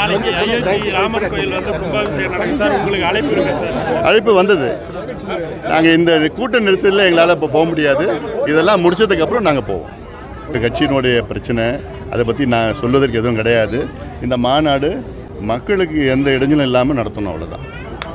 நாளைக்கு அயோத்தி ராமர் கோயில் வந்து கும்பாபிஷேகம் நடக்கும் சார் உங்களுக்கு அழைப்பு இருக்கு சார் அழைப்பு வந்தது நாங்கள் இந்த கூட்ட நெரிசலில் எங்களால் இப்போ போக முடியாது இதெல்லாம் முடிச்சதுக்கப்புறம் நாங்கள் போவோம் இந்த கட்சியினுடைய பிரச்சனை அதை பற்றி நான் சொல்வதற்கு எதுவும் கிடையாது இந்த மாநாடு மக்களுக்கு எந்த இடைஞ்சலும் இல்லாமல் நடத்தணும் அவ்வளோதான்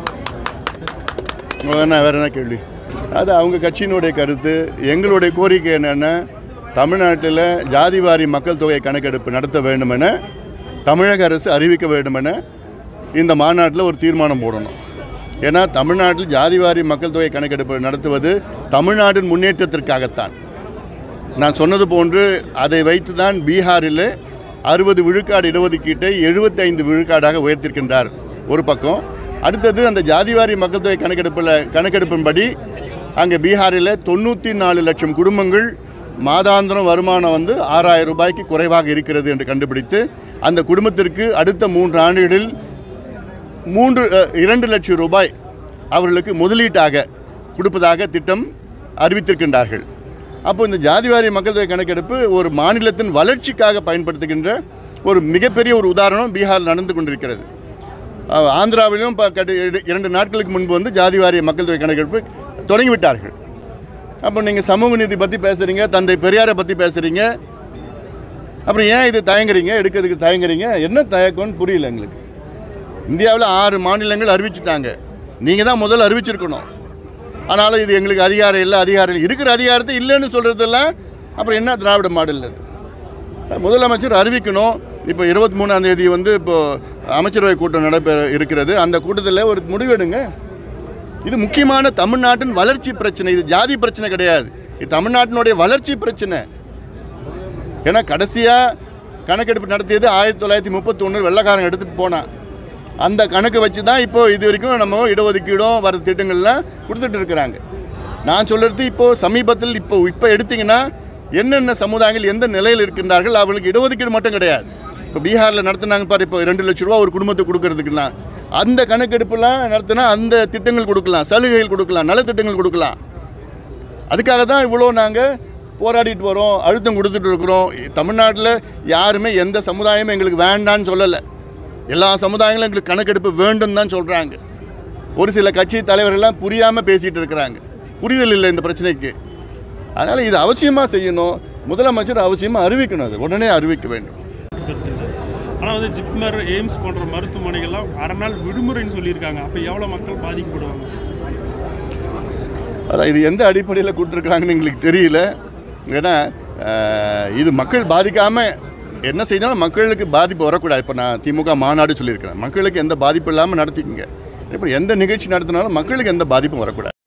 என்ன வேற என்ன கேள்வி அது அவங்க கட்சியினுடைய கருத்து எங்களுடைய கோரிக்கை என்னென்னா தமிழ்நாட்டில் ஜாதிவாரி மக்கள் தொகை கணக்கெடுப்பு நடத்த வேண்டுமென தமிழக அரசு அறிவிக்க வேண்டுமென இந்த மாநாட்டில் ஒரு தீர்மானம் போடணும் ஏன்னா தமிழ்நாட்டில் ஜாதிவாரி மக்கள் தொகை கணக்கெடுப்பு நடத்துவது தமிழ்நாட்டின் முன்னேற்றத்திற்காகத்தான் நான் சொன்னது போன்று அதை வைத்து தான் பீகாரில் அறுபது விழுக்காடு இடஒதுக்கீட்டை எழுபத்தைந்து விழுக்காடாக உயர்த்திருக்கின்றார் ஒரு பக்கம் அடுத்தது அந்த ஜாதிவாரி மக்கள் தொகை கணக்கெடுப்பில் கணக்கெடுப்பின்படி அங்கே பீகாரில் தொண்ணூற்றி நாலு லட்சம் குடும்பங்கள் மாதாந்திரம் வருமானம் வந்து ஆறாயிரம் ரூபாய்க்கு குறைவாக இருக்கிறது என்று கண்டுபிடித்து அந்த குடும்பத்திற்கு அடுத்த மூன்று ஆண்டுகளில் மூன்று அஹ், இரண்டு லட்சம் ரூபாய் அவர்களுக்கு முதலீட்டாக கொடுப்பதாக திட்டம் அறிவித்திருக்கின்றார்கள் அப்போ இந்த ஜாதிவாரி மக்கள் தொகை கணக்கெடுப்பு ஒரு மாநிலத்தின் வளர்ச்சிக்காக பயன்படுத்துகின்ற ஒரு மிகப்பெரிய ஒரு உதாரணம் பீகாரில் நடந்து கொண்டிருக்கிறது அஹ், ஆந்திராவிலும் இப்போ கட்டு இரு- இரண்டு நாட்களுக்கு முன்பு வந்து ஜாதிவாரிய மக்கள் தொகை கணக்கெடுப்பு தொடங்கிவிட்டார்கள் அப்போ நீங்கள் சமூக நீதி பற்றி பேசுகிறீங்க தந்தை பெரியாரை பற்றி பேசுகிறீங்க அப்புறம் ஏன் இது தயங்குறீங்க எடுக்கிறதுக்கு தயங்குறீங்க என்ன தயக்கம்னு புரியல எங்களுக்கு இந்தியாவில் ஆறு மாநிலங்கள் அறிவிச்சிட்டாங்க நீங்கள் தான் முதல்ல அறிவிச்சிருக்கணும் ஆனாலும் இது எங்களுக்கு அதிகாரம் இல்லை அதிகாரம் இல்லை இருக்கிற அதிகாரத்தை இல்லைன்னு சொல்கிறதெல்லாம் அப்புறம் என்ன திராவிட மாடல் அது முதலமைச்சர் அறிவிக்கணும் இப்போ இருபத்தி மூணாம் தேதி வந்து இப்போ அமைச்சரவை கூட்டம் நடைபெற இருக்கிறது அந்த கூட்டத்தில் ஒரு முடிவெடுங்க இது முக்கியமான தமிழ்நாட்டின் வளர்ச்சி பிரச்சனை இது ஜாதி பிரச்சனை கிடையாது இது தமிழ்நாட்டினுடைய வளர்ச்சி பிரச்சனை ஏன்னா கடைசியாக கணக்கெடுப்பு நடத்தியது ஆயிரத்தி தொள்ளாயிரத்தி முப்பத்தொன்று வெள்ளக்காரன் எடுத்துகிட்டு போனான் அந்த கணக்கு வச்சு தான் இப்போ இது வரைக்கும் நம்ம இடஒதுக்கீடும் வர திட்டங்கள்லாம் கொடுத்துட்டு இருக்கிறாங்க நான் சொல்கிறது இப்போது சமீபத்தில் இப்போ இப்போ எடுத்தீங்கன்னா என்னென்ன சமுதாயங்கள் எந்த நிலையில் இருக்கின்றார்கள் அவர்களுக்கு இடஒதுக்கீடு மட்டும் கிடையாது இப்போ பீகாரில் நடத்துனாங்க பாரு இப்போ ரெண்டு லட்ச ரூபா ஒரு குடும்பத்துக்கு கொடுக்கறதுக்குலாம் அந்த கணக்கெடுப்புலாம் நடத்தினா அந்த திட்டங்கள் கொடுக்கலாம் சலுகைகள் கொடுக்கலாம் நலத்திட்டங்கள் கொடுக்கலாம் அதுக்காக தான் இவ்வளோ நாங்கள் போராடிட்டு வரோம் அழுத்தம் கொடுத்துட்டு இருக்கிறோம் தமிழ்நாட்டில் யாருமே எந்த சமுதாயமும் எங்களுக்கு வேண்டான்னு சொல்லலை எல்லா சமுதாயங்களும் எங்களுக்கு கணக்கெடுப்பு வேண்டும் தான் சொல்கிறாங்க ஒரு சில கட்சி தலைவர்கள்லாம் புரியாமல் பேசிகிட்டு இருக்கிறாங்க புரிதல் இல்லை இந்த பிரச்சனைக்கு அதனால் இது அவசியமாக செய்யணும் முதலமைச்சர் அவசியமாக அறிவிக்கணும் அது உடனே அறிவிக்க வேண்டும் ஆனால் வந்து ஜிப்மர் எய்ம்ஸ் போன்ற மருத்துவமனைகள்லாம் அரை நாள் விடுமுறைன்னு சொல்லியிருக்காங்க அப்போ எவ்வளோ மக்கள் பாதிக்கப்படுவாங்க அதான் இது எந்த அடிப்படையில் கொடுத்துருக்குறாங்கன்னு எங்களுக்கு தெரியல ஏன்னா அஹ், இது மக்கள் பாதிக்காமல் என்ன செய்தாலும் மக்களுக்கு பாதிப்பு வரக்கூடாது இப்போ நான் திமுக மாநாடு சொல்லியிருக்கிறேன் மக்களுக்கு எந்த பாதிப்பு இல்லாமல் நடத்திக்கங்க இப்போ எந்த நிகழ்ச்சி நடத்தினாலும் மக்களுக்கு எந்த பாதிப்பும் வரக்கூடாது